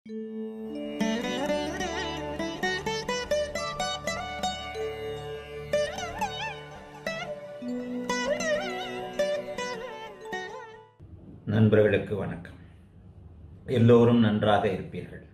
நண்பர்களுக்கு வணக்கம் எல்லோரும் நன்றாக இருப்பீர்கள்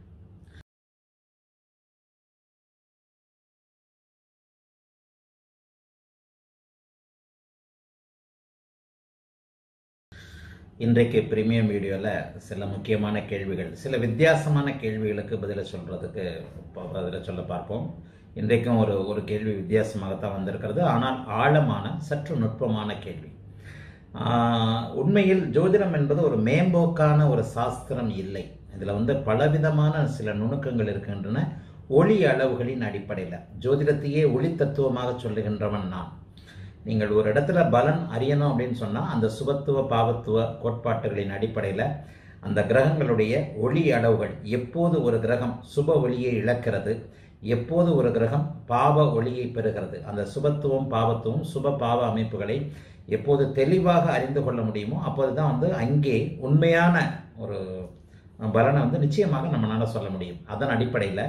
இன்றைக்கு பிரீமியம் வீடியோவில் சில முக்கியமான கேள்விகள் சில வித்தியாசமான கேள்விகளுக்கு பதிலை சொல்கிறதுக்கு பதிலை சொல்ல பார்ப்போம் இன்றைக்கும் ஒரு ஒரு கேள்வி வித்தியாசமாகத்தான் வந்திருக்கிறது ஆனால் ஆழமான சற்று நுட்பமான கேள்வி ஆஹ், உண்மையில் ஜோதிடம் என்பது ஒரு மேம்போக்கான ஒரு சாஸ்திரம் இல்லை இதில் வந்து பலவிதமான சில நுணுக்கங்கள் இருக்கின்றன ஒளி அளவுகளின் அடிப்படையில் ஜோதிடத்தையே ஒளி தத்துவமாக சொல்லுகின்றவன் நான் நீங்கள் ஒரு இடத்துல பலன் அறியணும் அப்படின்னு சொன்னால் அந்த சுபத்துவ பாவத்துவ கோட்பாட்டுகளின் அடிப்படையில் அந்த கிரகங்களுடைய ஒளி அளவுகள் எப்போது ஒரு கிரகம் சுப ஒளியை இழக்கிறது எப்போது ஒரு கிரகம் பாவ ஒளியை பெறுகிறது அந்த சுபத்துவம் பாவத்துவம் சுப பாவ அமைப்புகளை எப்போது தெளிவாக அறிந்து கொள்ள முடியுமோ அப்போது தான் வந்து அங்கே உண்மையான ஒரு பலனை வந்து நிச்சயமாக நம்மளால சொல்ல முடியும் அதன் அடிப்படையில்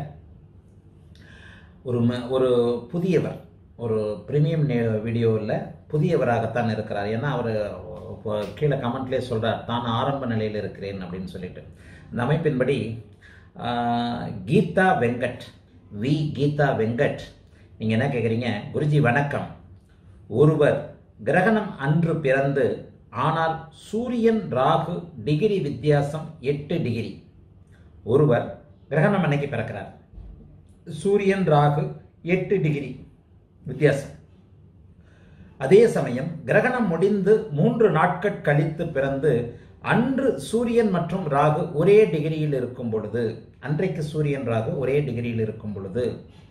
ஒரு ம- ஒரு புதியவர் ஒரு பிரீமியம் வீடியோவில் புதியவராகத்தான் இருக்கிறார் ஏன்னா அவர் கீழே கமெண்ட்லேயே சொல்கிறார் தான் ஆரம்ப நிலையில் இருக்கிறேன் அப்படின்னு சொல்லிட்டு இந்த அமைப்பின்படி ஆஹ், கீதா வெங்கட் வி கீதா வெங்கட் நீங்கள் என்ன கேட்குறீங்க குருஜி வணக்கம் ஒருவர் கிரகணம் அன்று பிறந்து ஆனால் சூரியன் ராகு டிகிரி வித்தியாசம் எட்டு டிகிரி ஒருவர் கிரகணம் அன்னைக்கு பிறக்கிறார் சூரியன் ராகு எட்டு டிகிரி வித்தியாசம் அதே சமயம் கிரகணம் முடிந்து மூன்று நாட்கள் கழித்து பிறந்து அன்று சூரியன் மற்றும் ராகு ஒரே டிகிரியில் இருக்கும் பொழுது அன்றைக்கு சூரியன் ராகு ஒரே டிகிரியில் இருக்கும் பொழுது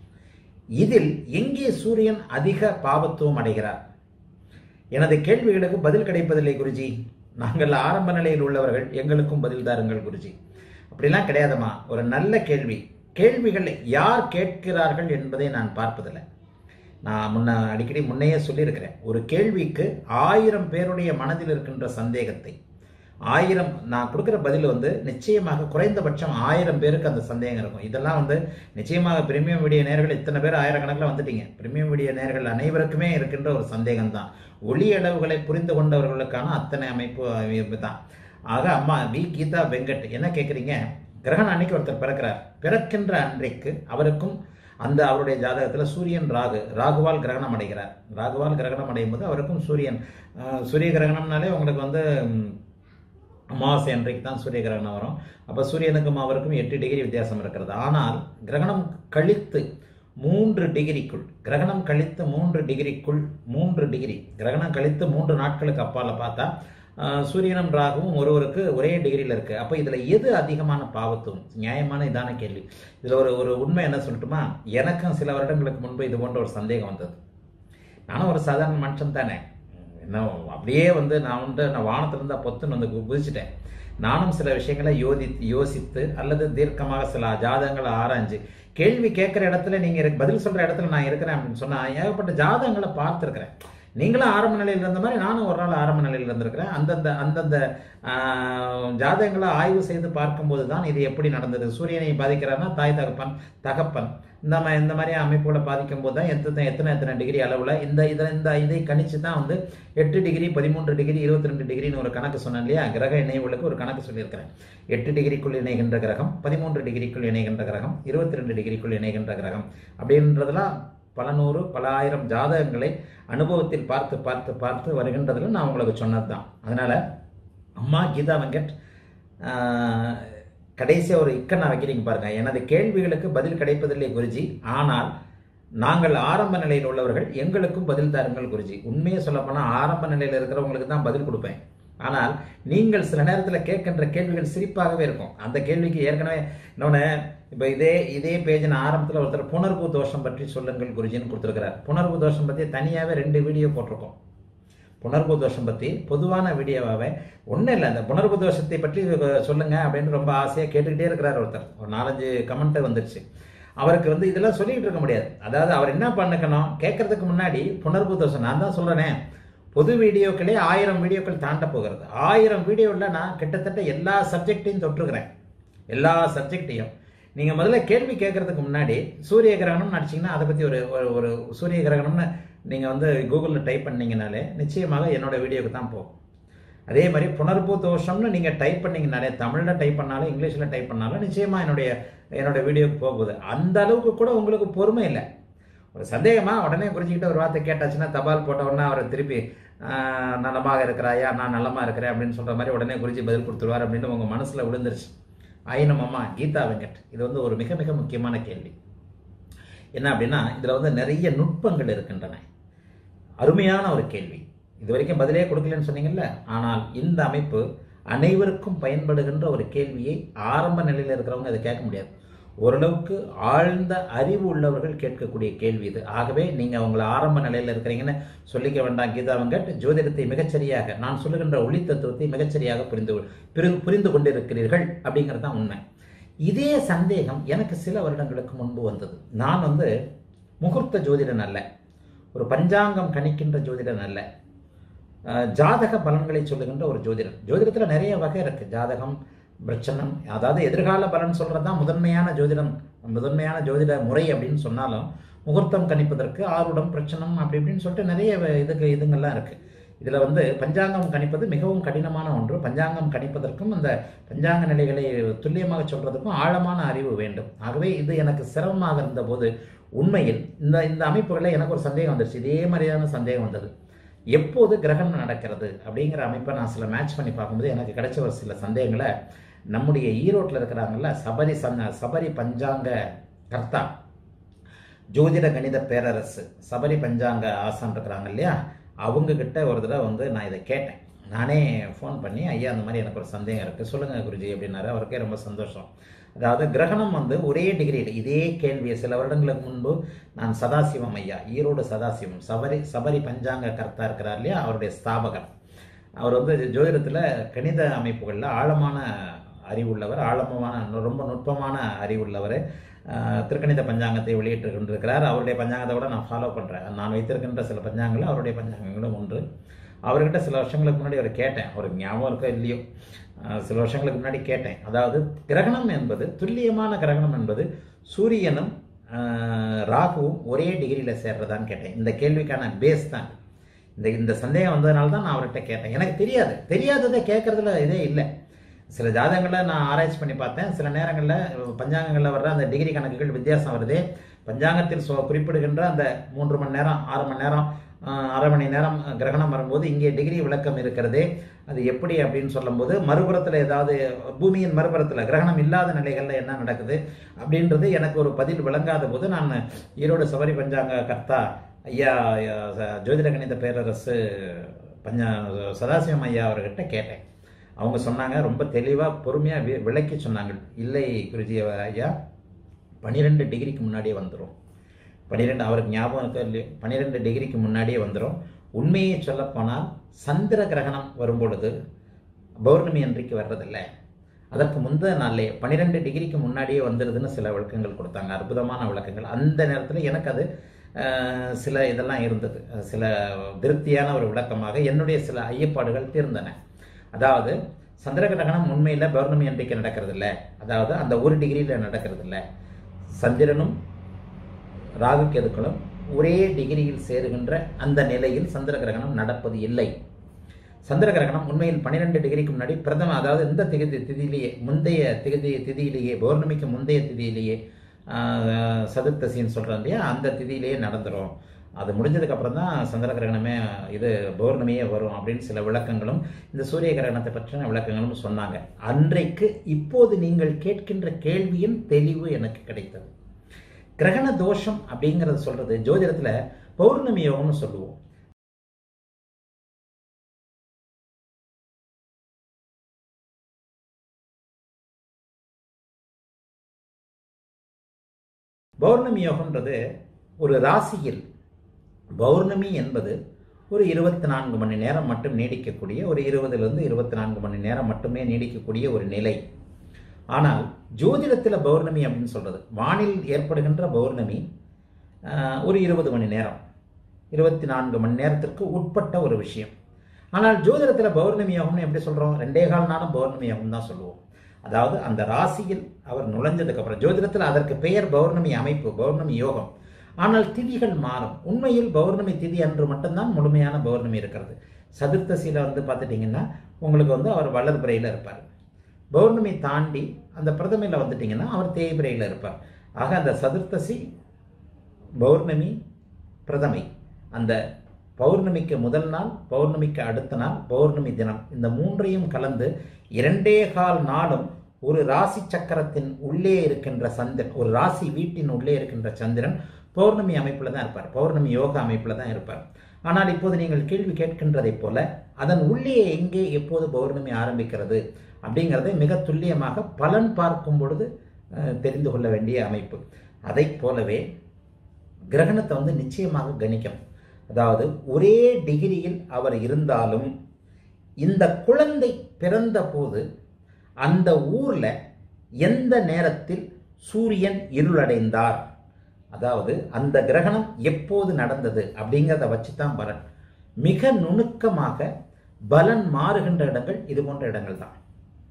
இதில் எங்கே சூரியன் அதிக பாவத்துவம் அடைகிறார் எனது கேள்விகளுக்கு பதில் கிடைப்பதில்லை குருஜி நாங்கள் ஆரம்ப நிலையில் உள்ளவர்கள் எங்களுக்கும் பதில் தாருங்கள் குருஜி அப்படிலாம் கிடையாதுமா ஒரு நல்ல கேள்வி கேள்விகளை யார் கேட்கிறார்கள் என்பதை நான் பார்ப்பதில்லை நான் முன்ன அடிக்கடி முன்னையே சொல்லியிருக்கிறேன் ஒரு கேள்விக்கு ஆயிரம் பேருடைய மனதில் இருக்கின்ற சந்தேகத்தை ஆயிரம் நான் கொடுக்குற பதில் வந்து நிச்சயமாக குறைந்தபட்சம் ஆயிரம் பேருக்கு அந்த சந்தேகம் இருக்கும் இதெல்லாம் வந்து நிச்சயமாக பிரீமியம் வீடியோ நேர்கள் இத்தனை பேர் ஆயிரக்கணக்கில் வந்துட்டீங்க பிரீமியம் வீடியோ நேர்கள் அனைவருக்குமே இருக்கின்ற ஒரு சந்தேகம் தான் ஒளி அளவுகளை புரிந்து கொண்டவர்களுக்கான அத்தனை அமைப்பு அமைப்பு தான் ஆக அம்மா வி கீதா வெங்கட் என்ன கேட்குறீங்க கிரகணம் அன்னைக்கு ஒருத்தர் பிறக்கிறார் பிறக்கின்ற அன்றைக்கு அவருக்கும் அந்த அவருடைய ஜாதகத்தில் சூரியன் ராகு ராகுவால் கிரகணம் அடைகிறார் ராகுவால் கிரகணம் அடையும் போது அவருக்கும் சூரியன் ஆஹ், சூரிய கிரகணம்னாலே உங்களுக்கு வந்து ம், அமாவாசை அன்றைக்கு தான் சூரிய கிரகணம் வரும் அப்போ சூரியனுக்கும் அவருக்கும் எட்டு டிகிரி வித்தியாசம் இருக்கிறது ஆனால் கிரகணம் கழித்து மூன்று டிகிரிக்குள் கிரகணம் கழித்து மூன்று டிகிரிக்குள் மூன்று டிகிரி கிரகணம் கழித்து மூன்று நாட்களுக்கு அப்பால பார்த்தா ஆஹ், சூரியனும் ராகுவும் ஒருவருக்கு ஒரே டிகிரியில் இருக்கு அப்போ இதில் எது அதிகமான பாவத்துவம் நியாயமான இதான கேள்வி இதில் ஒரு ஒரு உண்மை என்ன சொல்லட்டுமா எனக்கும் சில வருடங்களுக்கு முன்பு இது போன்ற ஒரு சந்தேகம் வந்தது நானும் ஒரு சாதாரண மனுஷன் தானே என்ன அப்படியே வந்து நான் வந்து நான் வானத்துல இருந்தா பொத்துன்னு வந்து கு- குதிச்சிட்டேன் நானும் சில விஷயங்களை யோதி யோசித்து அல்லது தீர்க்கமாக சில ஜாதகங்களை ஆராய்ஞ்சு கேள்வி கேட்குற இடத்துல நீங்க எனக்கு பதில் சொல்ற இடத்துல நான் இருக்கிறேன் அப்படின்னு சொன்னா ஏகப்பட்ட ஜாதகங்களை பார்த்துருக்கிறேன் நீங்களும் ஆரம்ப நிலையில் இருந்த மாதிரி நானும் ஒரு நாள் ஆரம்ப நிலையில் இருந்திருக்கிறேன் அந்தந்த அந்தந்த ஆஹ், ஜாதகங்களை ஆய்வு செய்து பார்க்கும்போது தான் இது எப்படி நடந்தது சூரியனை பாதிக்கிறாருன்னா தாய் தகப்பன் தகப்பன் இந்த மாதிரி இந்த மாதிரி அமைப்புகளை பாதிக்கும் போது தான் எத்தனை எத்தனை எத்தனை டிகிரி அளவில் இந்த இதை இந்த இதை கணிச்சு தான் வந்து எட்டு டிகிரி பதிமூன்று டிகிரி இருபத்தி ரெண்டு டிகிரின்னு ஒரு கணக்கு சொன்னேன் இல்லையா கிரக இணைவுகளுக்கு ஒரு கணக்கு சொல்லியிருக்கிறேன் எட்டு டிகிரிக்குள் இணைகின்ற கிரகம் பதிமூன்று டிகிரிக்குள் இணைகின்ற கிரகம் இருபத்தி ரெண்டு டிகிரிக்குள் இணைகின்ற கிரகம் அப்படின்றதெல்லாம் பல நூறு பல ஆயிரம் ஜாதகங்களை அனுபவத்தில் பார்த்து பார்த்து பார்த்து வருகின்றதுல நான் உங்களுக்கு சொன்னது தான் அதனால அம்மா கீதா வெங்கட் ஆஹ், கடைசியாக ஒரு இக்கண்ணா வைக்கிறீங்க பாருங்க எனது கேள்விகளுக்கு பதில் கிடைப்பதில்லை குருஜி ஆனால் நாங்கள் ஆரம்ப நிலையில் உள்ளவர்கள் எங்களுக்கும் பதில் தாருங்கள் குருஜி உண்மையை சொல்லப்போனால் ஆரம்ப நிலையில் இருக்கிறவங்களுக்கு தான் பதில் கொடுப்பேன் ஆனால் நீங்கள் சில நேரத்தில் கேட்கின்ற கேள்விகள் சிரிப்பாகவே இருக்கும் அந்த கேள்விக்கு ஏற்கனவே இன்னொன்று இப்போ இதே இதே பேஜின் ஆரம்பத்தில் ஒருத்தர் புணர்வு தோஷம் பற்றி சொல்லுங்கள் குருஜின்னு கொடுத்துருக்கிறார் புணர்வு தோஷம் பற்றி தனியாகவே ரெண்டு வீடியோ போட்டிருக்கோம் புணர்வு தோஷம் பற்றி பொதுவான வீடியோவாகவே ஒன்றும் இல்லை அந்த புணர்வு தோஷத்தை பற்றி சொல்லுங்க அப்படின்னு ரொம்ப ஆசையாக கேட்டுக்கிட்டே இருக்கிறார் ஒருத்தர் ஒரு நாலஞ்சு கமெண்ட் வந்துருச்சு அவருக்கு வந்து இதெல்லாம் சொல்லிக்கிட்டு இருக்க முடியாது அதாவது அவர் என்ன பண்ணிக்கணும் கேட்கறதுக்கு முன்னாடி புணர்வு தோஷம் நான் தான் சொல்கிறேனே பொது வீடியோக்களே ஆயிரம் வீடியோக்கள் தாண்ட போகிறது ஆயிரம் வீடியோவில் நான் கிட்டத்தட்ட எல்லா சப்ஜெக்டையும் தொற்றுக்கிறேன் எல்லா சப்ஜெக்டையும் நீங்க முதல்ல கேள்வி கேட்கறதுக்கு முன்னாடி சூரிய கிரகணம் அடிச்சீங்கன்னா அதை பத்தி ஒரு ஒரு- ஒரு சூரிய கிரகணம்னு நீங்க வந்து கூகுளில் டைப் பண்ணீங்கனாலே நிச்சயமாக என்னோட வீடியோக்கு தான் போகும் அதே மாதிரி புனர்பூ தோஷம்னு நீங்க டைப் பண்ணீங்கனாலே தமிழ்ல டைப் பண்ணாலும் இங்கிலீஷ்ல டைப் பண்ணாலும் நிச்சயமா என்னுடைய என்னோட வீடியோக்கு போகுது அந்த அளவுக்கு கூட உங்களுக்கு பொறுமை இல்லை ஒரு சந்தேகமா உடனே குறிச்சிக்கிட்டு ஒரு வார்த்தை கேட்டாச்சுன்னா தபால் போட்ட உடனே அவரை திருப்பி ஆஹ், நலமாக இருக்கிறாயா நான் நலமா இருக்கிறேன் அப்படின்னு சொல்ற மாதிரி உடனே குறிச்சி பதில் கொடுத்துருவார் அப்படின்னு உங்க மனசுல விழுந்துருச்சு ஆயினம் அம்மா கீதா வெங்கட் இது வந்து ஒரு மிக மிக முக்கியமான கேள்வி என்ன அப்படின்னா இதுல வந்து நிறைய நுட்பங்கள் இருக்கின்றன அருமையான ஒரு கேள்வி இது வரைக்கும் பதிலே கொடுக்கலன்னு சொன்னீங்கல்ல ஆனால் இந்த அமைப்பு அனைவருக்கும் பயன்படுகின்ற ஒரு கேள்வியை ஆரம்ப நிலையில் இருக்கிறவங்க அதை கேட்க முடியாது ஓரளவுக்கு ஆழ்ந்த அறிவு உள்ளவர்கள் கேட்கக்கூடிய கேள்வி இது ஆகவே நீங்க உங்களை ஆரம்ப நிலையில் இருக்கிறீங்கன்னு சொல்லிக்க வேண்டாம் கீதா வெங்கட் ஜோதிடத்தை மிகச்சரியாக நான் சொல்லுகின்ற ஒளி தத்துவத்தை மிகச்சரியாக புரிந்து புரிந்து- புரிந்து கொண்டிருக்கிறீர்கள் அப்படிங்கிறது தான் உண்மை இதே சந்தேகம் எனக்கு சில வருடங்களுக்கு முன்பு வந்தது நான் வந்து முகூர்த்த ஜோதிடன் அல்ல ஒரு பஞ்சாங்கம் கணிக்கின்ற ஜோதிடன் அல்ல அஹ், ஜாதக பலன்களை சொல்லுகின்ற ஒரு ஜோதிடன் ஜோதிடத்தில் நிறைய வகை இருக்கு ஜாதகம் பிரச்சனம் அதாவது எதிர்கால பலன் சொல்றது தான் முதன்மையான ஜோதிடம் முதன்மையான ஜோதிட முறை அப்படின்னு சொன்னாலும் முகூர்த்தம் கணிப்பதற்கு ஆருடம் பிரச்சனம் அப்படி இப்படின்னு சொல்லிட்டு நிறைய வ- இதுக்கு இதுங்கெல்லாம் இருக்கு இதுல வந்து பஞ்சாங்கம் கணிப்பது மிகவும் கடினமான ஒன்று பஞ்சாங்கம் கணிப்பதற்கும் அந்த பஞ்சாங்க நிலைகளை துல்லியமாக சொல்றதுக்கும் ஆழமான அறிவு வேண்டும் ஆகவே இது எனக்கு சிரமமாக இருந்தபோது உண்மையில் இந்த இந்த அமைப்புகளில் எனக்கு ஒரு சந்தேகம் வந்துருச்சு இதே மாதிரியான சந்தேகம் வந்தது எப்போது கிரகணம் நடக்கிறது அப்படிங்கிற அமைப்பை நான் சில மேட்ச் பண்ணி பார்க்கும்போது எனக்கு கிடைச்ச ஒரு சில சந்தேகங்களை நம்முடைய ஈரோட்டில் இருக்கிறாங்கல்ல சபரி சந்த சபரி பஞ்சாங்க கர்த்தா ஜோதிட கணித பேரரசு சபரி பஞ்சாங்க ஆசான் இருக்கிறாங்க இல்லையா அவங்க கிட்ட ஒரு தடவை வந்து நான் இதை கேட்டேன் நானே ஃபோன் பண்ணி ஐயா அந்த மாதிரி எனக்கு ஒரு சந்தேகம் இருக்குது சொல்லுங்கள் குருஜி அப்படின்னாரு அவருக்கே ரொம்ப சந்தோஷம் அதாவது கிரகணம் வந்து ஒரே டிகிரியில் இதே கேள்வியை சில வருடங்களுக்கு முன்பு நான் சதாசிவம் ஐயா ஈரோடு சதாசிவம் சபரி சபரி பஞ்சாங்க கர்த்தா இருக்கிறார் இல்லையா அவருடைய ஸ்தாபகர் அவர் வந்து ஜோதிடத்தில் கணித அமைப்புகளில் ஆழமான அறிவுள்ளவர் ஆழமான ரொம்ப நுட்பமான அறிவுள்ளவர் அஹ், திருக்கணித பஞ்சாங்கத்தை வெளியிட்டு கொண்டிருக்கிறார் அவருடைய பஞ்சாங்கத்தை கூட நான் ஃபாலோ பண்ணுறேன் நான் வைத்திருக்கின்ற சில பஞ்சாங்கங்கள் அவருடைய பஞ்சாங்கங்களும் ஒன்று அவர்கிட்ட சில வருஷங்களுக்கு முன்னாடி அவர் கேட்டேன் அவருக்கு ஞாபகம் இருக்கோ இல்லையோ அஹ், சில வருஷங்களுக்கு முன்னாடி கேட்டேன் அதாவது கிரகணம் என்பது துல்லியமான கிரகணம் என்பது சூரியனும் அஹ், ராகுவும் ஒரே டிகிரியில் சேர்றதான்னு கேட்டேன் இந்த கேள்விக்கான பேஸ் தான் இந்த இந்த சந்தேகம் வந்ததுனால தான் நான் அவர்கிட்ட கேட்டேன் எனக்கு தெரியாது தெரியாததை கேட்கறதுல இதே இல்லை சில ஜாதகங்களை நான் ஆராய்ச்சி பண்ணி பார்த்தேன் சில நேரங்களில் பஞ்சாங்கங்களில் வர்ற அந்த டிகிரி கணக்குகள் வித்தியாசம் வருது பஞ்சாங்கத்தில் சொ குறிப்பிடுகின்ற அந்த மூன்று மணி நேரம் ஆறு மணி நேரம் ஆஹ், அரை மணி நேரம் கிரகணம் வரும்போது இங்கே டிகிரி விளக்கம் இருக்கிறது அது எப்படி அப்படின்னு சொல்லும்போது மறுபுறத்தில் ஏதாவது பூமியின் மறுபுறத்தில் கிரகணம் இல்லாத நிலைகளில் என்ன நடக்குது அப்படின்றது எனக்கு ஒரு பதில் விளங்காத போது நான் ஈரோடு சபரி பஞ்சாங்க கர்த்தா ஐயா அஹ், ஜோதிட கணித பேரரசு பஞ்சா சதாசிவம் ஐயா அவர்கிட்ட கேட்டேன் அவங்க சொன்னாங்க ரொம்ப தெளிவாக பொறுமையாக வி விளக்கி சொன்னாங்க இல்லை குருஜி ஐயா பன்னிரெண்டு டிகிரிக்கு முன்னாடியே வந்துடும் பன்னிரெண்டு அவருக்கு ஞாபகம் இருக்கோ இல்லையோ பன்னிரெண்டு டிகிரிக்கு முன்னாடியே வந்துடும் உண்மையை சொல்லப்போனால் சந்திர கிரகணம் வரும்பொழுது பௌர்ணமி அன்றைக்கு வர்றதில்லை அதற்கு முந்தைய நாள்லே பன்னிரெண்டு டிகிரிக்கு முன்னாடியே வந்துடுதுன்னு சில விளக்கங்கள் கொடுத்தாங்க அற்புதமான விளக்கங்கள் அந்த நேரத்தில் எனக்கு அது அஹ், சில இதெல்லாம் இருந்தது சில திருப்தியான ஒரு விளக்கமாக என்னுடைய சில ஐயப்பாடுகள் தீர்ந்தன அதாவது சந்திர கிரகணம் உண்மையில் பௌர்ணமி அன்றைக்கு நடக்கிறது இல்ல அதாவது அந்த ஒரு டிகிரியில் நடக்கிறது இல்ல சந்திரனும் ராகு கேதுக்களும் ஒரே டிகிரியில் சேருகின்ற அந்த நிலையில் சந்திர கிரகணம் நடப்பது இல்லை சந்திர கிரகணம் உண்மையில் பன்னிரெண்டு டிகிரிக்கு முன்னாடி பிரதம அதாவது இந்த திகதி திதியிலேயே முந்தைய திகதி திதியிலேயே பௌர்ணமிக்கு முந்தைய திதியிலேயே ஆஹ், சதுர்த்தசின்னு சொல்கிறோம் இல்லையா அந்த திதியிலேயே நடந்துரும் அது முடிஞ்சதுக்கு அப்புறம் தான் சந்திர கிரகணமே இது பௌர்ணமியே வரும் அப்படின்னு சில விளக்கங்களும் இந்த சூரிய கிரகணத்தை பற்றின விளக்கங்களும் சொன்னாங்க அன்றைக்கு இப்போது நீங்கள் கேட்கின்ற கேள்வியின் தெளிவு எனக்கு கிடைத்தது கிரகண தோஷம் அப்படிங்கறது சொல்றது ஜோதிடத்துல பௌர்ணமி யோகம்னு சொல்லுவோம் பௌர்ணமி யோகம்ன்றது ஒரு ராசியில் பௌர்ணமி என்பது ஒரு இருபத்தி நான்கு மணி நேரம் மட்டும் நீடிக்கக்கூடிய ஒரு இருபதுலேருந்து இருபத்தி நான்கு மணி நேரம் மட்டுமே நீடிக்கக்கூடிய ஒரு நிலை ஆனால் ஜோதிடத்தில் பௌர்ணமி அப்படின்னு சொல்றது வானில் ஏற்படுகின்ற பௌர்ணமி ஆஹ், ஒரு இருபது மணி நேரம் இருபத்தி நான்கு மணி நேரத்திற்கு உட்பட்ட ஒரு விஷயம் ஆனால் ஜோதிடத்தில் பௌர்ணமி யோகம்னு எப்படி சொல்கிறோம் ரெண்டே கால் நாளும் பௌர்ணமி யோகம் தான் சொல்லுவோம் அதாவது அந்த ராசியில் அவர் நுழைஞ்சதுக்கு அப்புறம் ஜோதிடத்தில் அதற்கு பெயர் பௌர்ணமி அமைப்பு பௌர்ணமி யோகம் ஆனால் திதிகள் மாறும் உண்மையில் பௌர்ணமி திதி அன்று மட்டும்தான் முழுமையான பௌர்ணமி இருக்கிறது சதுர்த்தசியில் வந்து பார்த்துட்டிங்கன்னா உங்களுக்கு வந்து அவர் வளர்பிறையில் இருப்பார் பௌர்ணமி தாண்டி அந்த பிரதமையில் வந்துட்டிங்கன்னா அவர் தேய்பிரையில் இருப்பார் ஆக அந்த சதுர்த்தசி பௌர்ணமி பிரதமை அந்த பௌர்ணமிக்கு முதல் நாள் பௌர்ணமிக்கு அடுத்த நாள் பௌர்ணமி தினம் இந்த மூன்றையும் கலந்து இரண்டே கால் நாளும் ஒரு ராசி சக்கரத்தின் உள்ளே இருக்கின்ற சந்திரன் ஒரு ராசி வீட்டின் உள்ளே இருக்கின்ற சந்திரன் பௌர்ணமி அமைப்பில் தான் இருப்பார் பௌர்ணமி யோகா அமைப்பில் தான் இருப்பார் ஆனால் இப்போது நீங்கள் கேள்வி கேட்கின்றதைப் போல அதன் உள்ளே எங்கே எப்போது பௌர்ணமி ஆரம்பிக்கிறது அப்படிங்கிறதை மிக துல்லியமாக பலன் பார்க்கும் பொழுது அஹ், தெரிந்து கொள்ள வேண்டிய அமைப்பு அதைப் போலவே கிரகணத்தை வந்து நிச்சயமாக கணிக்கும் அதாவது ஒரே டிகிரியில் அவர் இருந்தாலும் இந்த குழந்தை பிறந்த போது அந்த ஊர்ல எந்த நேரத்தில் சூரியன் இருளடைந்தார் அதாவது அந்த கிரகணம் எப்போது நடந்தது அப்படிங்கிறத வச்சு தான் பலன் மிக நுணுக்கமாக பலன் மாறுகின்ற இடங்கள் இது போன்ற இடங்கள் தான்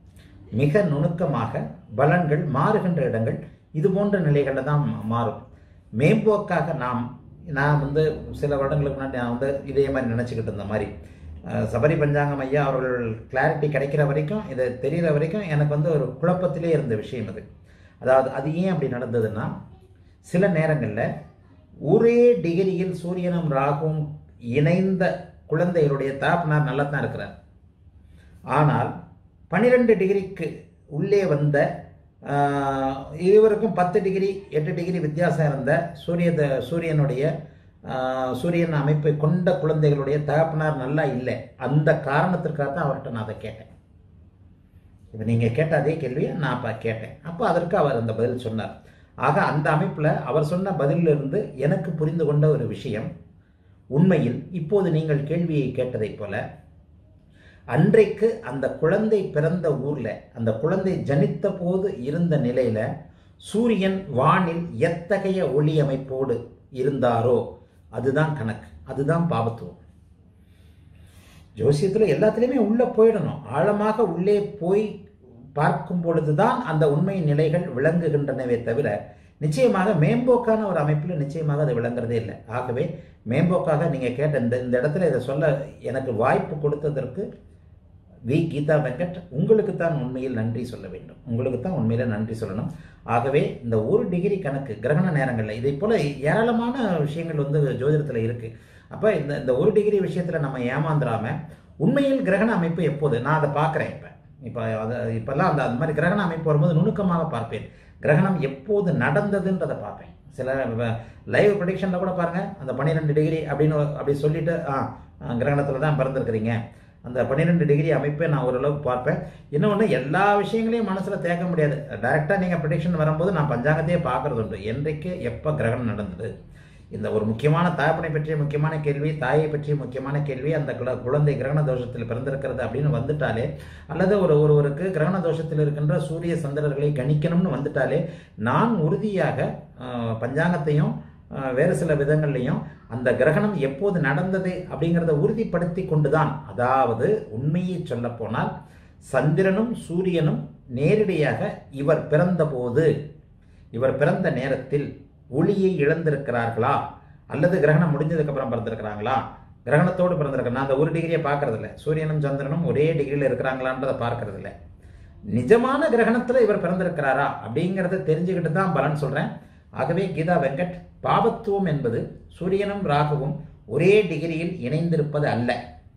மிக நுணுக்கமாக பலன்கள் மாறுகின்ற இடங்கள் இது போன்ற நிலைகளில் தான் மா- மாறும் மேம்போக்காக நாம் நான் வந்து சில வருடங்களுக்கு முன்னாடி நான் வந்து இதே மாதிரி நினச்சிக்கிட்டு இருந்த மாதிரி அஹ், சபரி பஞ்சாங்கம் ஐயா அவர்கள் கிளாரிட்டி கிடைக்கிற வரைக்கும் இது தெரிகிற வரைக்கும் எனக்கு வந்து ஒரு குழப்பத்திலே இருந்த விஷயம் அது அதாவது அது ஏன் அப்படி நடந்ததுன்னா சில நேரங்களில் ஒரே டிகிரியில் சூரியனும் ராகுவும் இணைந்த குழந்தைகளுடைய தாப்பனார் நல்லா தான் இருக்கிறார் ஆனால் பன்னிரெண்டு டிகிரிக்கு உள்ளே வந்த ஆஹ், இருவருக்கும் பத்து டிகிரி எட்டு டிகிரி வித்தியாசம் இருந்த சூரிய சூரியனுடைய ஆஹ், சூரியன் அமைப்பை கொண்ட குழந்தைகளுடைய தகப்பனார் நல்லா இல்லை அந்த காரணத்திற்காக தான் அவர்கிட்ட நான் அதை கேட்டேன் இப்போ நீங்கள் கேட்ட அதே கேள்வியை நான் அப்போ கேட்டேன் அப்போ அதற்கு அவர் அந்த பதில் சொன்னார் ஆக அந்த அமைப்பில் அவர் சொன்ன பதிலிலிருந்து எனக்கு புரிந்து கொண்ட ஒரு விஷயம் உண்மையில் இப்போது நீங்கள் கேள்வியை கேட்டதைப் போல அன்றைக்கு அந்த குழந்தை பிறந்த ஊர்ல அந்த குழந்தை ஜனித்த போது இருந்த நிலையில சூரியன் வானில் எத்தகைய ஒளி அமைப்போடு இருந்தாரோ அதுதான் கணக்கு அதுதான் பாவத்துவம் ஜோசியத்தில் எல்லாத்துலேயுமே உள்ளே போயிடணும் ஆழமாக உள்ளே போய் பார்க்கும் பொழுதுதான் அந்த உண்மை நிலைகள் விளங்குகின்றனவே தவிர நிச்சயமாக மேம்போக்கான ஒரு அமைப்பில் நிச்சயமாக அது விளங்குறதே இல்லை ஆகவே மேம்போக்காக நீங்கள் கேட்ட இந்த இந்த இடத்துல இதை சொல்ல எனக்கு வாய்ப்பு கொடுத்ததற்கு வி கீதா வெங்கட் உங்களுக்கு தான் உண்மையில் நன்றி சொல்ல வேண்டும் உங்களுக்கு தான் உண்மையில் நன்றி சொல்லணும் ஆகவே இந்த ஒரு டிகிரி கணக்கு கிரகண நேரங்களில் இதை போல ஏராளமான விஷயங்கள் வந்து ஜோதிடத்தில் இருக்கு அப்போ இந்த இந்த ஒரு டிகிரி விஷயத்தில் நம்ம ஏமாந்துடாம உண்மையில் கிரகண அமைப்பு எப்போது நான் அதை பார்க்குறேன் இப்போ இப்போ அதை இப்போல்லாம் அந்த அந்த மாதிரி கிரகண அமைப்பு வரும்போது நுணுக்கமாக பார்ப்பேன் கிரகணம் எப்போது நடந்ததுன்றதை பார்ப்பேன் சில லைவ் ப்ரொடிக்ஷனில் கூட பாருங்கள் அந்த பன்னிரெண்டு டிகிரி அப்படின்னு அப்படி சொல்லிட்டு ஆ கிரகணத்தில் தான் பிறந்திருக்கிறீங்க அந்த பன்னிரெண்டு டிகிரி அமைப்பை நான் ஓரளவுக்கு பார்ப்பேன் இன்னொன்று எல்லா விஷயங்களையும் மனசில் தேக்க முடியாது டைரெக்டாக நீங்கள் ப்ரொடிக்ஷன் வரும்போது நான் பஞ்சாங்கத்தையே பார்க்கறது உண்டு என்றைக்கு எப்போ கிரகணம் நடந்தது இந்த ஒரு முக்கியமான தாய்ப்பனை பற்றிய முக்கியமான கேள்வி தாயை பற்றிய முக்கியமான கேள்வி அந்த குல- குழந்தை கிரகண தோஷத்தில் பிறந்திருக்கிறது அப்படின்னு வந்துட்டாலே அல்லது ஒரு ஒருவருக்கு கிரகண தோஷத்தில் இருக்கின்ற சூரிய சந்திரர்களை கணிக்கணும்னு வந்துட்டாலே நான் உறுதியாக ஆஹ், பஞ்சாங்கத்தையும் ஆஹ், வேறு சில விதங்கள்லையும் அந்த கிரகணம் எப்போது நடந்தது அப்படிங்கிறத உறுதிப்படுத்தி கொண்டுதான் அதாவது உண்மையை சொல்ல போனால் சந்திரனும் சூரியனும் நேரடியாக இவர் பிறந்தபோது இவர் பிறந்த நேரத்தில் ஒளியை இழந்திருக்கிறார்களா அல்லது கிரகணம் முடிஞ்சதுக்கு அப்புறம் பிறந்திருக்கிறாங்களா கிரகணத்தோடு பிறந்திருக்க நான் அந்த ஒரு டிகிரியை பார்க்கறது இல்ல சூரியனும் சந்திரனும் ஒரே டிகிரியில் இருக்கிறாங்களான்றதை பார்க்கறது இல்ல நிஜமான கிரகணத்துல இவர் பிறந்திருக்கிறாரா அப்படிங்கிறத தெரிஞ்சுக்கிட்டு தான் பலன் சொல்றேன் ஆகவே கீதா வெங்கட் பாபத்துவம் என்பது சூரியனும் ராகுவும் ஒரே டிகிரியில் இணைந்திருப்பது அல்ல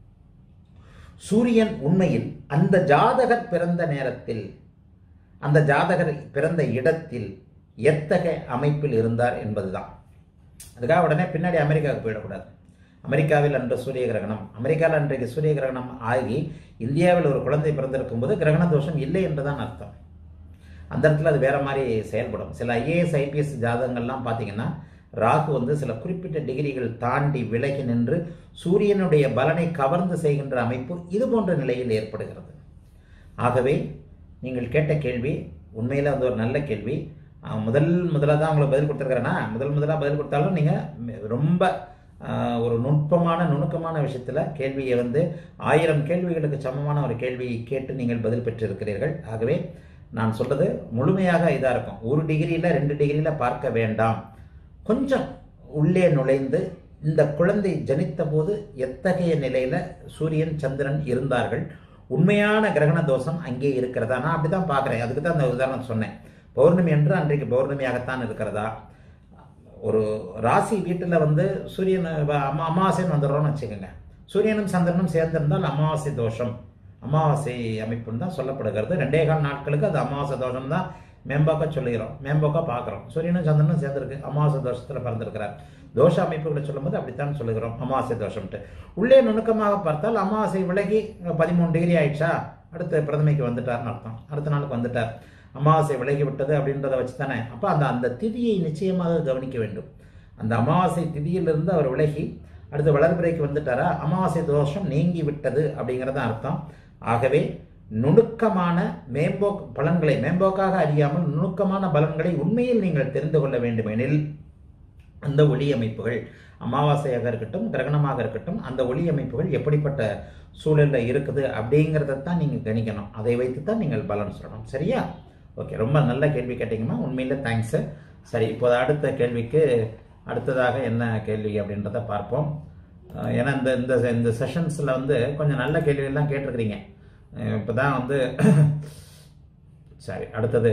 சூரியன் உண்மையில் அந்த ஜாதகர் பிறந்த நேரத்தில் அந்த ஜாதகர் பிறந்த இடத்தில் எத்தகைய அமைப்பில் இருந்தார் என்பதுதான் அதுக்காக உடனே பின்னாடி அமெரிக்காவுக்கு போயிடக்கூடாது அமெரிக்காவில் அன்று சூரிய கிரகணம் அமெரிக்காவில் அன்றைக்கு சூரிய கிரகணம் ஆகி இந்தியாவில் ஒரு குழந்தை பிறந்திருக்கும் போது கிரகண தோஷம் இல்லை என்றுதான் அர்த்தம் அந்த இடத்துல அது வேற மாதிரி செயல்படும் சில ஐஏஎஸ் ஐபிஎஸ் ஜாதகங்கள்லாம் பார்த்தீங்கன்னா ராகு வந்து சில குறிப்பிட்ட டிகிரிகள் தாண்டி விலகி நின்று சூரியனுடைய பலனை கவர்ந்து செய்கின்ற அமைப்பு இது போன்ற நிலையில் ஏற்படுகிறது ஆகவே நீங்கள் கேட்ட கேள்வி உண்மையில் வந்து ஒரு நல்ல கேள்வி அஹ் முதல் முதலாக தான் உங்களுக்கு பதில் கொடுத்துருக்கிறேன்னா முதல் முதலாக பதில் கொடுத்தாலும் நீங்கள் ரொம்ப அஹ், ஒரு நுட்பமான நுணுக்கமான விஷயத்தில் கேள்வியை வந்து ஆயிரம் கேள்விகளுக்கு சமமான ஒரு கேள்வியை கேட்டு நீங்கள் பதில் பெற்றிருக்கிறீர்கள் ஆகவே நான் சொல்றது முழுமையாக இதாக இருக்கும் ஒரு டிகிரியில் ரெண்டு டிகிரியில் பார்க்க வேண்டாம் கொஞ்சம் உள்ளே நுழைந்து இந்த குழந்தை ஜனித்த போது எத்தகைய நிலையில சூரியன் சந்திரன் இருந்தார்கள் உண்மையான கிரகண தோஷம் அங்கே இருக்கிறதா நான் அப்படிதான் பார்க்குறேன் அதுக்கு தான் அந்த உதாரணம் சொன்னேன் பௌர்ணமி என்று அன்றைக்கு பௌர்ணமியாகத்தான் இருக்கிறதா ஒரு ராசி வீட்டில் வந்து சூரியன் வ- அமா அமாவாசைன்னு வந்துடுறோம்னு வச்சுக்கோங்க சூரியனும் சந்திரனும் சேர்ந்திருந்தால் அமாவாசை தோஷம் அமாவாசை அமைப்புன்னு தான் சொல்லப்படுகிறது ரெண்டே கால் நாட்களுக்கு அது அமாவாசை தோஷம் தான் மேம்போக்கா சொல்லுகிறோம் மேம்போக்கா பார்க்குறோம் சூரியனும் சந்திரனும் சேர்ந்திருக்கு அமாவாசை தோஷத்தில் பிறந்திருக்கிறார் தோஷ அமைப்புகளை சொல்லும்போது அப்படித்தான் சொல்லுகிறோம் அமாவாசை தோஷம்ட்டு உள்ளே நுணுக்கமாக பார்த்தால் அமாவாசை விலகி பதிமூணு டிகிரி ஆயிடுச்சா அடுத்த பிரதமைக்கு வந்துட்டார்னு அர்த்தம் அடுத்த நாளுக்கு வந்துட்டார் அமாவாசை விலகி விட்டது அப்படின்றத வச்சு தானே அப்போ அந்த அந்த திதியை நிச்சயமாக கவனிக்க வேண்டும் அந்த அமாவாசை திதியிலிருந்து அவர் விலகி அடுத்து வளர்பிறைக்கு வந்துட்டாரா அமாவாசை தோஷம் நீங்கி விட்டது அப்படிங்கிறது அர்த்தம் ஆகவே நுணுக்கமான மேம்போக்கு பலன்களை மேம்போக்காக அறியாமல் நுணுக்கமான பலன்களை உண்மையில் நீங்கள் தெரிந்து கொள்ள வேண்டுமெனில் அந்த ஒளி அமைப்புகள் அமாவாசையாக இருக்கட்டும் கிரகணமாக இருக்கட்டும் அந்த ஒளி அமைப்புகள் எப்படிப்பட்ட சூழலில் இருக்குது அப்படிங்கிறத தான் நீங்கள் கணிக்கணும் அதை வைத்து தான் நீங்கள் பலன் சொல்லணும் சரியா ஓகே ரொம்ப நல்ல கேள்வி கேட்டீங்கம்மா உண்மையில் தேங்க்ஸு சரி இப்போது அடுத்த கேள்விக்கு அடுத்ததாக என்ன கேள்வி அப்படின்றத பார்ப்போம் அஹ் ஏன்னா இந்த இந்த இந்த செஷன்ஸில் வந்து கொஞ்சம் நல்ல கேள்வியெல்லாம் கேட்டிருக்கிறீங்க இப்போ தான் வந்து சரி அடுத்தது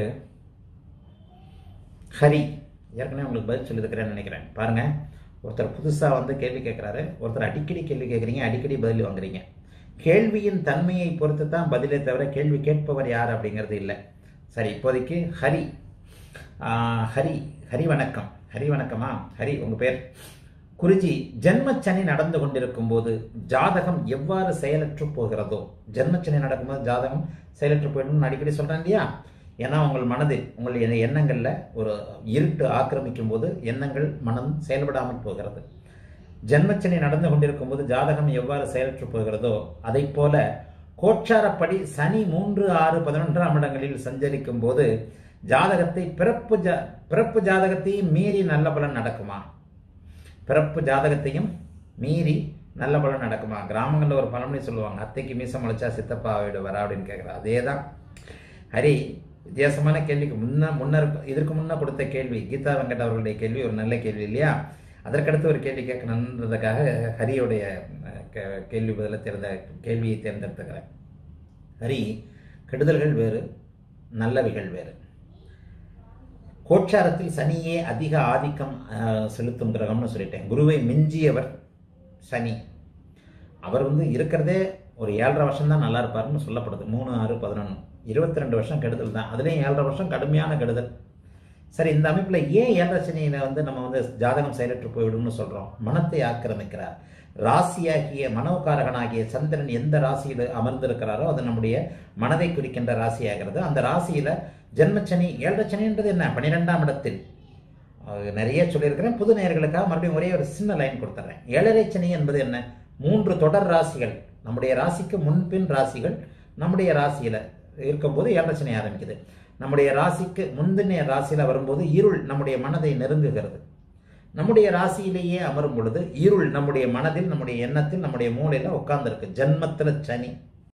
ஹரி ஏற்கனவே உங்களுக்கு பதில் சொல்லியிருக்கிறேன்னு நினைக்கிறேன் பாருங்க ஒருத்தர் புதுசாக வந்து கேள்வி கேட்குறாரு ஒருத்தர் அடிக்கடி கேள்வி கேட்குறீங்க அடிக்கடி பதில் வாங்குறீங்க கேள்வியின் தன்மையை பொறுத்து தான் பதிலே தவிர கேள்வி கேட்பவர் யார் அப்படிங்கிறது இல்லை சரி இப்போதைக்கு ஹரி ஆஹ், ஹரி ஹரி வணக்கம் ஹரி வணக்கமா ஹரி உங்கள் பேர் குருஜி ஜென்மச்சனி நடந்து கொண்டிருக்கும் போது ஜாதகம் எவ்வாறு செயலற்று போகிறதோ ஜென்மச்சனி நடக்கும்போது ஜாதகம் செயலற்று போயிடும்னு அடிக்கடி சொல்றேன் இல்லையா ஏன்னா உங்கள் மனதில் உங்கள் எண்ண- எண்ணங்கள்ல ஒரு இருட்டு ஆக்கிரமிக்கும் போது எண்ணங்கள் மனம் செயல்படாமல் போகிறது ஜென்மச்சனி நடந்து கொண்டிருக்கும் போது ஜாதகம் எவ்வாறு செயலற்று போகிறதோ அதை போல கோச்சாரப்படி சனி மூன்று ஆறு பதினொன்றாம் இடங்களில் சஞ்சரிக்கும் போது ஜாதகத்தை பிறப்பு ஜா பிறப்பு ஜாதகத்தையும் மீறி நல்ல பலன் நடக்குமா பிறப்பு ஜாதகத்தையும் மீறி நல்ல பலன் நடக்குமா கிராமங்களில் ஒரு பழமொழி சொல்லுவாங்க அத்தைக்கு மீசம் முளைச்சா சித்தப்பா விடுவாரா அப்படின்னு கேட்குறா அதே தான் ஹரி வித்தியாசமான கேள்விக்கு முன்ன முன்னர் இதற்கு முன்ன கொடுத்த கேள்வி கீதா வெங்கட் அவர்களுடைய கேள்வி ஒரு நல்ல கேள்வி இல்லையா அதற்கடுத்து ஒரு கேள்வி கேட்கணுன்றதுக்காக ஹரியோடைய அஹ், கே- கேள்வி பதில தேர்ந்த கேள்வியை தேர்ந்தெடுத்துக்கிறேன் ஹரி கெடுதல்கள் வேறு நல்லவைகள் வேறு கோச்சாரத்தில் சனியே அதிக ஆதிக்கம் அஹ், செலுத்தும் கிரகம்னு சொல்லிட்டேன் குருவை மிஞ்சியவர் சனி அவர் வந்து இருக்கிறதே ஒரு ஏழரை வருஷம் தான் நல்லா இருப்பாருன்னு சொல்லப்படுது மூணு ஆறு பதினொன்று இருபத்தி ரெண்டு வருஷம் கெடுதல் தான் அதுலேயும் ஏழரை வருஷம் கடுமையான கெடுதல் சரி இந்த அமைப்பில் ஏன் ஏழரை சனியில வந்து நம்ம வந்து ஜாதகம் செயலற்று போய்விடும்னு சொல்கிறோம் மனத்தை ஆக்கிரமிக்கிறார் ராசியாகிய மனோகாரகனாகிய சந்திரன் எந்த ராசியில் அமர்ந்திருக்கிறாரோ அது நம்முடைய மனதை குறிக்கின்ற ராசியாகிறது அந்த ராசியில் ஜென்மச்சனி ஏழரை சனின்றது என்ன பன்னிரெண்டாம் இடத்தில் அது நிறைய சொல்லியிருக்கிறேன் புது நேயர்களுக்காக மறுபடியும் ஒரே ஒரு சின்ன லைன் கொடுத்துட்றேன் ஏழரை சனி என்பது என்ன மூன்று தொடர் ராசிகள் நம்முடைய ராசிக்கு முன்பின் ராசிகள் நம்முடைய ராசியில் இருக்கும்போது ஏழரை சனி ஆரம்பிக்குது நம்முடைய ராசிக்கு முந்தின ராசியில் வரும்போது இருள் நம்முடைய மனதை நெருங்குகிறது நம்முடைய ராசியிலேயே அமரும் பொழுது இருள் நம்முடைய மனதில் நம்முடைய எண்ணத்தில் நம்முடைய மூளையில் உட்கார்ந்துருக்கு ஜென்மத்தில் சனி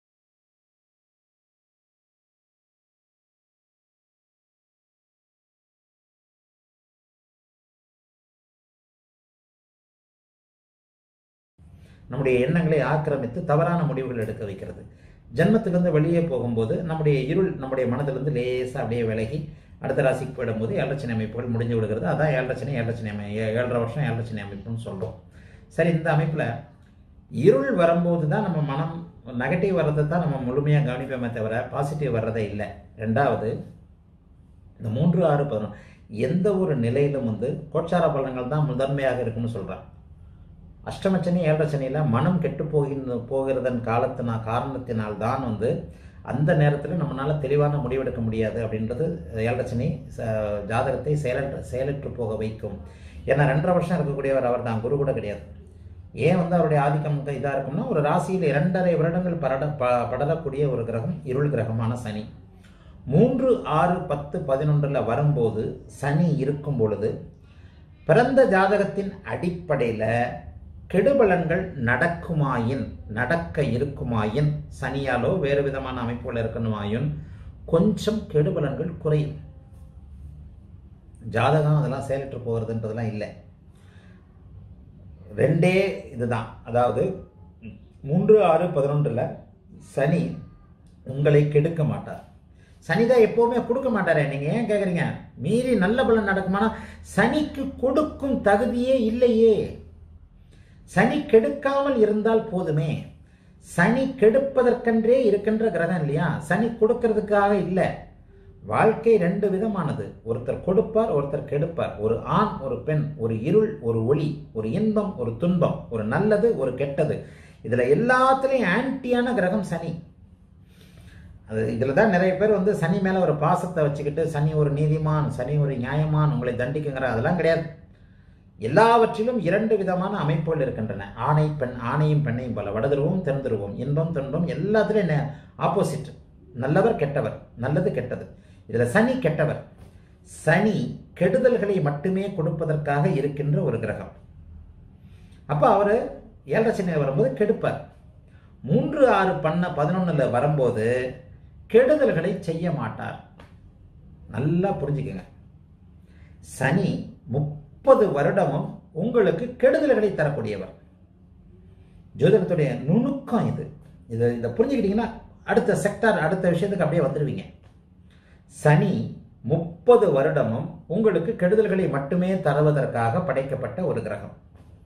நம்முடைய எண்ணங்களை ஆக்கிரமித்து தவறான முடிவுகள் எடுக்க வைக்கிறது ஜென்மத்திலிருந்து வெளியே போகும்போது நம்முடைய இருள் நம்முடைய மனதிலிருந்து லேசாக அப்படியே விலகி அடுத்த ராசிக்கு போயிடும்போது ஏழரச்சனை அமைப்புகள் முடிஞ்சு விடுகிறது அதான் ஏழரச்சனை ஏழரச்சனை அமை ஏ- ஏழரை வருஷம் ஏழரச்சனை அமைப்புன்னு சொல்கிறோம் சரி இந்த அமைப்பில் இருள் வரும்போது தான் நம்ம மனம் நெகட்டிவ் வர்றதை தான் நம்ம முழுமையாக கவனிப்போமே தவிர பாசிட்டிவ் வர்றதே இல்லை ரெண்டாவது இந்த மூன்று ஆறு பதினொன்று எந்த ஒரு நிலையிலும் வந்து கோச்சார பலன்கள் தான் முதன்மையாக இருக்குன்னு சொல்கிறான் அஷ்டமச்சனி ஏழரச்சனியில் மனம் கெட்டு போகின்ற போகிறதன் காலத்தினா காரணத்தினால் தான் வந்து அந்த நேரத்தில் நம்மளால் தெளிவான முடிவெடுக்க முடியாது அப்படின்றது ஏழரச்சனி ச- ஜாதகத்தை செயலற்ற செயலற்று போக வைக்கும் ஏன்னா ரெண்டரை வருஷம் இருக்கக்கூடியவர் அவர் தான் குரு கூட கிடையாது ஏன் வந்து அவருடைய ஆதிக்கம் இதாக இருக்கும்னா ஒரு ராசியில் இரண்டரை வருடங்கள் பரட ப படரக்கூடிய ஒரு கிரகம் இருள் கிரகமான சனி மூன்று ஆறு பத்து பதினொன்றில் வரும்போது சனி இருக்கும் பொழுது பிறந்த ஜாதகத்தின் அடிப்படையில் கெடுபலன்கள் நடக்குமாயின் நடக்க இருக்குமாயின் சனியாலோ வேறு விதமான அமைப்புகள் இருக்கணுமாயின் கொஞ்சம் கெடுபலன்கள் குறையும் ஜாதகம் அதெல்லாம் செயலற்று போகிறதுன்றதெல்லாம் இல்லை ரெண்டே இதுதான் அதாவது மூன்று ஆறு பதினொன்றில் சனி உங்களை கெடுக்க மாட்டார் சனிதான் எப்பவுமே கொடுக்க மாட்டாரே நீங்க ஏன் கேக்குறீங்க மீறி நல்ல பலன் நடக்குமானா சனிக்கு கொடுக்கும் தகுதியே இல்லையே சனி கெடுக்காமல் இருந்தால் போதுமே சனி கெடுப்பதற்கென்றே இருக்கின்ற கிரகம் இல்லையா சனி கொடுக்கறதுக்காக இல்லை வாழ்க்கை ரெண்டு விதமானது ஒருத்தர் கொடுப்பார் ஒருத்தர் கெடுப்பார் ஒரு ஆண் ஒரு பெண் ஒரு இருள் ஒரு ஒளி ஒரு இன்பம் ஒரு துன்பம் ஒரு நல்லது ஒரு கெட்டது இதுல எல்லாத்துலயும் ஆன்டியான கிரகம் சனி அது இதில் தான் நிறைய பேர் வந்து சனி மேலே ஒரு பாசத்தை வச்சுக்கிட்டு சனி ஒரு நீதிமான் சனி ஒரு நியாயமான் உங்களை தண்டிக்குங்கிற அதெல்லாம் கிடையாது எல்லாவற்றிலும் இரண்டு விதமான அமைப்புகள் இருக்கின்றன ஆணை பெண் ஆணையும் பெண்ணையும் போல வடதுருவம் தென்துருவம் இன்பம் துன்பம் எல்லாத்துலையும் என்ன ஆப்போசிட் நல்லவர் கெட்டவர் நல்லது கெட்டது இதில் சனி கெட்டவர் சனி கெடுதல்களை மட்டுமே கொடுப்பதற்காக இருக்கின்ற ஒரு கிரகம் அப்போ அவர் ஏழரை சனி வரும்போது கெடுப்பார் மூன்று ஆறு பண்ண பதினொன்னுல வரும்போது கெடுதல்களை செய்ய மாட்டார் நல்லா புரிஞ்சுக்கங்க சனி முப்பது வருடமும் உங்களுக்கு கெடுதல்களை தரக்கூடியவர் ஜோதிடத்துடைய நுணுக்கம் இது இதை இதை புரிஞ்சுக்கிட்டீங்கன்னா அடுத்த செக்டார் அடுத்த விஷயத்துக்கு அப்படியே வந்துடுவீங்க சனி முப்பது வருடமும் உங்களுக்கு கெடுதல்களை மட்டுமே தருவதற்காக படைக்கப்பட்ட ஒரு கிரகம்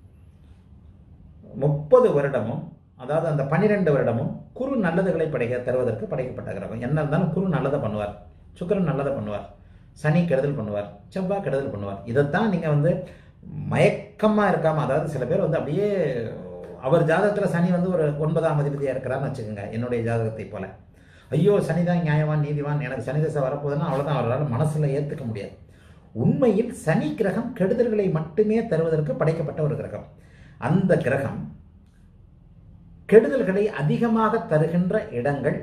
முப்பது வருடமும் அதாவது அந்த பன்னிரெண்டு வருடமும் குரு நல்லதுகளை படைக்க தருவதற்கு படைக்கப்பட்ட கிரகம் என்ன இருந்தாலும் குரு நல்லதை பண்ணுவார் சுக்கரன் நல்லதை பண்ணுவார் சனி கெடுதல் பண்ணுவார் செவ்வாய் கெடுதல் பண்ணுவார் இதைத்தான் நீங்கள் வந்து மயக்கமாக இருக்காமல் அதாவது சில பேர் வந்து அப்படியே அவர் ஜாதகத்தில் சனி வந்து ஒரு ஒன்பதாம் அதிபதியாக இருக்கிறான்னு வச்சுக்கோங்க என்னுடைய ஜாதகத்தை போல ஐயோ சனி தான் நியாயவான் நீதிவான் எனக்கு சனி தசை வரப்போகுதுன்னா அவ்வளோதான் அவரால் மனசில் ஏற்றுக்க முடியாது உண்மையில் சனி கிரகம் கெடுதல்களை மட்டுமே தருவதற்கு படைக்கப்பட்ட ஒரு கிரகம் அந்த கிரகம் கெடுதல்களை அதிகமாக தருகின்ற இடங்கள்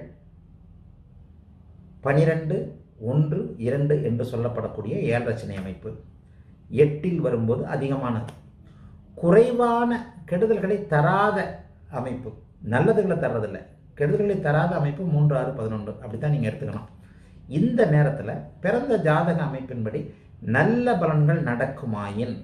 பனிரெண்டு ஒன்று இரண்டு என்று சொல்லப்படக்கூடிய ஏழரச்சனை அமைப்பு எட்டில் வரும்போது அதிகமானது குறைவான கெடுதல்களை தராத அமைப்பு நல்லதுகளை தர்றதில்லை கெடுதல்களை தராத அமைப்பு மூன்று ஆறு பதினொன்று அப்படித்தான் நீங்கள் எடுத்துக்கணும் இந்த நேரத்தில் பிறந்த ஜாதக அமைப்பின்படி நல்ல பலன்கள் நடக்குமாயின்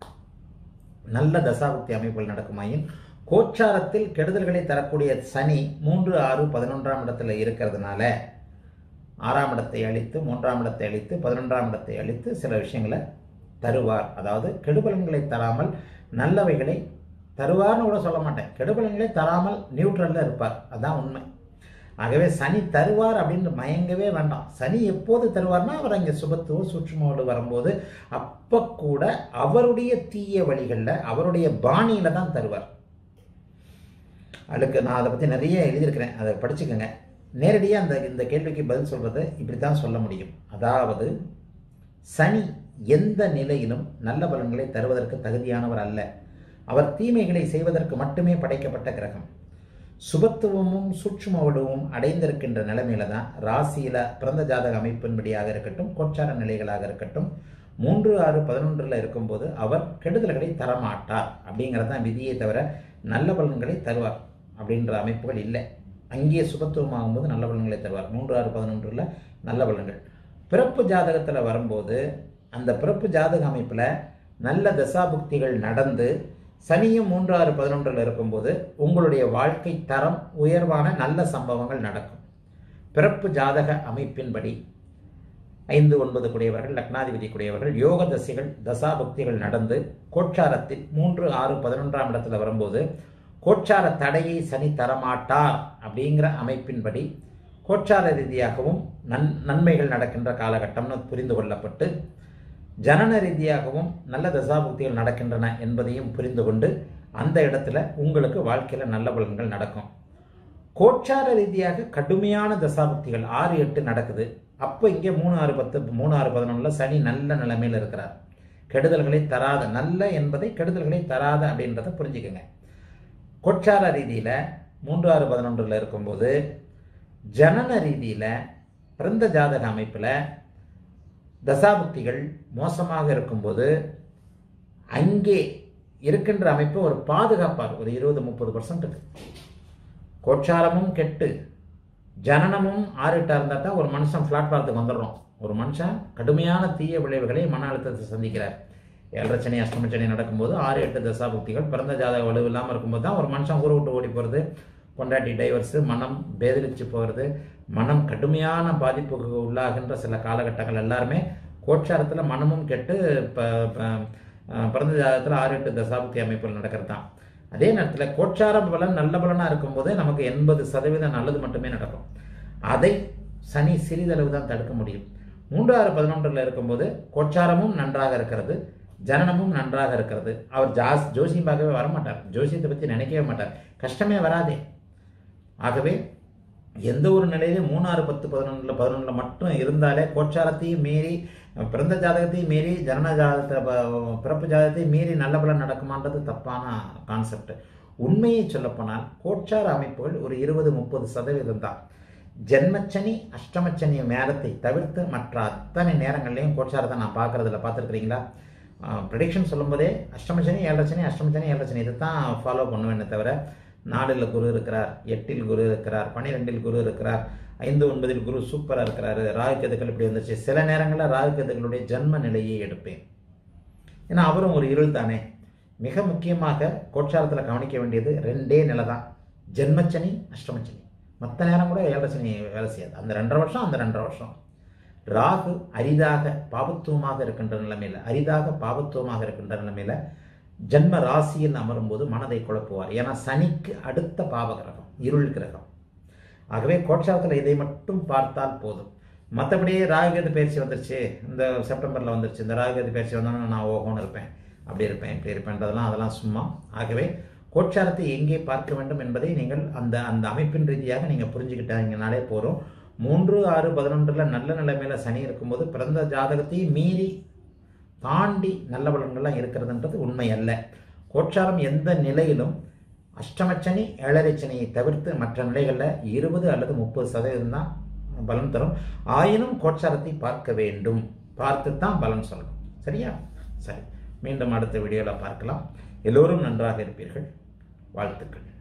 நல்ல தசாபுக்தி அமைப்புகள் நடக்குமாயின் கோச்சாரத்தில் கெடுதல்களை தரக்கூடிய சனி மூன்று ஆறு பதினொன்றாம் இடத்துல இருக்கிறதுனால ஆறாம் இடத்தை அழித்து மூன்றாம் இடத்தை அழித்து பதினொன்றாம் இடத்தை அழித்து சில விஷயங்களை தருவார் அதாவது கெடுபலன்களை தராமல் நல்லவைகளை தருவார்னு கூட சொல்ல மாட்டேன் கெடுபலன்களை தராமல் நியூட்ரலில் இருப்பார் அதான் உண்மை ஆகவே சனி தருவார் அப்படின்னு மயங்கவே வேண்டாம் சனி எப்போது தருவார்னா அவர் அங்கே சுபத்துவ சூட்சுமோடு வரும்போது அப்போ கூட அவருடைய தீய வழிகளில் அவருடைய பாணியில் தான் தருவார் அதுக்கு நான் அதை பற்றி நிறைய எழுதியிருக்கிறேன் அதை படிச்சுக்கோங்க நேரடியாக அந்த இந்த கேள்விக்கு பதில் சொல்கிறது இப்படி தான் சொல்ல முடியும் அதாவது சனி எந்த நிலையிலும் நல்ல பலன்களை தருவதற்கு தகுதியானவர் அல்ல அவர் தீமைகளை செய்வதற்கு மட்டுமே படைக்கப்பட்ட கிரகம் சுபத்துவமும் சூட்சும வலுவும் அடைந்திருக்கின்ற நிலைமையில தான் ராசியில பிறந்த ஜாதக அமைப்பின்படியாக இருக்கட்டும் கோச்சார நிலைகளாக இருக்கட்டும் மூன்று ஆறு பதினொன்றில் இருக்கும்போது அவர் கெடுதல்களை தரமாட்டார் அப்படிங்கிறது தான் விதியை தவிர நல்ல பலன்களை தருவார் அப்படின்ற அமைப்புகள் இல்லை அங்கே சுபத்துவமாகும் போது நல்ல பலன்களை தருவார் மூன்று ஆறு பதினொன்றில் நல்ல பலன்கள் பிறப்பு ஜாதகத்தில் வரும்போது அந்த பிறப்பு ஜாதக அமைப்பில் நல்ல தசாபுக்திகள் நடந்து சனியும் மூன்று ஆறு பதினொன்றில் இருக்கும்போது உங்களுடைய வாழ்க்கை தரம் உயர்வான நல்ல சம்பவங்கள் நடக்கும் பிறப்பு ஜாதக அமைப்பின்படி ஐந்து ஒன்பது கூடியவர்கள் லக்னாதிபதி கூடியவர்கள் யோக தசைகள் தசாபக்திகள் நடந்து கோட்சாரத்தில் மூன்று ஆறு பதினொன்றாம் இடத்துல வரும்போது கோட்சார தடையை சனி தரமாட்டார் அப்படிங்கிற அமைப்பின்படி கோட்சார ரீதியாகவும் நன் நன்மைகள் நடக்கின்ற காலகட்டம்னு புரிந்து கொள்ளப்பட்டு ஜனன ரீதியாகவும் நல்ல தசாபுக்திகள் நடக்கின்றன என்பதையும் புரிந்து கொண்டு அந்த இடத்துல உங்களுக்கு வாழ்க்கையில் நல்ல பலன்கள் நடக்கும் கோட்சார ரீதியாக கடுமையான தசாபுக்திகள் ஆறு எட்டு நடக்குது அப்போ இங்கே மூணு ஆறு பத்து மூணு ஆறு பதினொன்றில் சனி நல்ல நிலைமையில் இருக்கிறார் கெடுதல்களை தராத நல்ல என்பதை கெடுதல்களை தராத அப்படின்றத புரிஞ்சுக்கோங்க கோட்சார ரீதியில் மூன்று ஆறு பதினொன்றில் இருக்கும்போது ஜனன ரீதியில் பிறந்த ஜாதக அமைப்பில் தசாபுக்திகள் மோசமாக இருக்கும்போது அங்கே இருக்கின்ற அமைப்பு ஒரு பாதுகாப்பார் ஒரு இருபது முப்பது பர்சன்ட்டுக்கு கோட்சாரமும் கெட்டு ஜனனமும் ஆறு எட்டாக இருந்தால் தான் ஒரு மனுஷன் ஃப்ளாட் பாலத்துக்கு வந்துடுறோம் ஒரு மனுஷன் கடுமையான தீய விளைவுகளை மன அழுத்தத்தை சந்திக்கிறார் ஏழரை சனி அஷ்டம சனி நடக்கும்போது ஆறு எட்டு தசாபுக்திகள் பிறந்த ஜாதக வலு இல்லாமல் இருக்கும்போது தான் ஒரு மனுஷன் ஊரை விட்டு ஓடி போகிறது பொண்டாட்டி டைவர்ஸு மனம் பேதலிச்சு போகிறது மனம் கடுமையான பாதிப்புக்கு உள்ளாகின்ற சில காலகட்டங்கள் எல்லாருமே கோட்சாரத்தில் மனமும் கெட்டு இப்போ பிறந்த ஜாதகத்தில் ஆறு எட்டு தசாபுக்தி அமைப்புகள் நடக்கிறது தான் அதே நேரத்தில் கோட்சார பலன் நல்ல பலனாக இருக்கும்போது நமக்கு எண்பது சதவீதம் நல்லது மட்டுமே நடக்கும் அதை சனி சிறிதளவு தான் தடுக்க முடியும் மூன்று ஆறு பதினொன்றில் இருக்கும்போது கோட்சாரமும் நன்றாக இருக்கிறது ஜனனமும் நன்றாக இருக்கிறது அவர் ஜாஸ் ஜோசியம் பார்க்கவே வரமாட்டார் ஜோசியத்தை பற்றி நினைக்கவே மாட்டார் கஷ்டமே வராதே ஆகவே எந்த ஒரு நிலையிலும் மூணாறு பத்து பதினொன்றில் பதினொன்றில் மட்டும் இருந்தாலே கோட்சாரத்தையும் மீறி பிறந்த ஜாதகத்தையும் மீறி ஜனன ஜாதகத்தை ப- பிறப்பு ஜாதகத்தையும் மீறி நல்ல பலன் நடக்குமான்றது தப்பான கான்செப்ட் உண்மையை சொல்லப்போனால் கோட்சார அமைப்புகள் ஒரு இருபது முப்பது சதவீதம் தான் ஜென்மச்சனி அஷ்டமச்சனி நேரத்தை தவிர்த்து மற்ற அத்தனை நேரங்கள்லையும் கோட்சாரத்தை நான் பார்க்கறதில்ல பார்த்துருக்குறீங்களா ப்ரெடிக்ஷன் சொல்லும்போதே அஷ்டமச்சனி ஏழரச்சனி அஷ்டமச்சனி ஏழரச்சனி இதை தான் ஃபாலோ பண்ணுவேனே தவிர நாலில் குரு இருக்கிறார் எட்டில் குரு இருக்கிறார் பன்னிரெண்டில் குரு இருக்கிறார் ஐந்து ஒன்பதில் குரு சூப்பராக இருக்கிறாரு ராகு கேதுக்கள் இப்படி வந்துச்சு சில நேரங்களில் ராகு கேதுக்களுடைய ஜன்ம நிலையை எடுப்பேன் ஏன்னா அவரும் ஒரு இருள் தானே மிக முக்கியமாக கோட்சாரத்தில் கவனிக்க வேண்டியது ரெண்டே நிலை தான் ஜென்மச்சனி அஷ்டமச்சனி மற்ற நேரம் கூட ஏழரை சனி வேலை செய்யாது அந்த ரெண்டரை வருஷம் அந்த ரெண்டரை வருஷம் ராகு அரிதாக பாபத்துவமாக இருக்கின்ற நிலைமையில் அரிதாக பாபத்துவமாக இருக்கின்ற நிலைமையில் ஜன்ம ராசியில் அமரும்போது மனதை குழப்புவார் ஏன்னா சனிக்கு அடுத்த பாவ கிரகம் இருள் கிரகம் ஆகவே கோட்சாரத்தில் இதை மட்டும் பார்த்தால் போதும் மற்றபடி ராகுகேது பயிற்சி வந்துருச்சு இந்த செப்டம்பரில் வந்துருச்சு இந்த ராகுகேது பயிற்சி வந்தோன்னா நான் ஓகோன்னு இருப்பேன் அப்படி இருப்பேன் இப்படி இருப்பேன்றதெல்லாம் அதெல்லாம் சும்மா ஆகவே கோட்சாரத்தை எங்கே பார்க்க வேண்டும் என்பதை நீங்கள் அந்த அந்த அமைப்பின் ரீதியாக நீங்கள் புரிஞ்சுக்கிட்டாங்கனாலே போதும் மூன்று ஆறு பதினொன்றில் நல்ல நிலைமையில சனி இருக்கும்போது பிறந்த ஜாதகத்தை மீறி தாண்டி நல்ல பலன்கள்லாம் இருக்கிறதுன்றது உண்மை அல்ல கோட்சாரம் எந்த நிலையிலும் அஷ்டமச்சனி ஏழரை சனியை தவிர்த்து மற்ற நிலைகளில் இருபது அல்லது முப்பது சதவீதம் தான் பலன் தரும் ஆயினும் கோட்சாரத்தை பார்க்க வேண்டும் பார்த்து தான் பலன் சொல்லணும் சரியா சரி மீண்டும் அடுத்த வீடியோவில் பார்க்கலாம் எல்லோரும் நன்றாக இருப்பீர்கள் வாழ்த்துக்கள்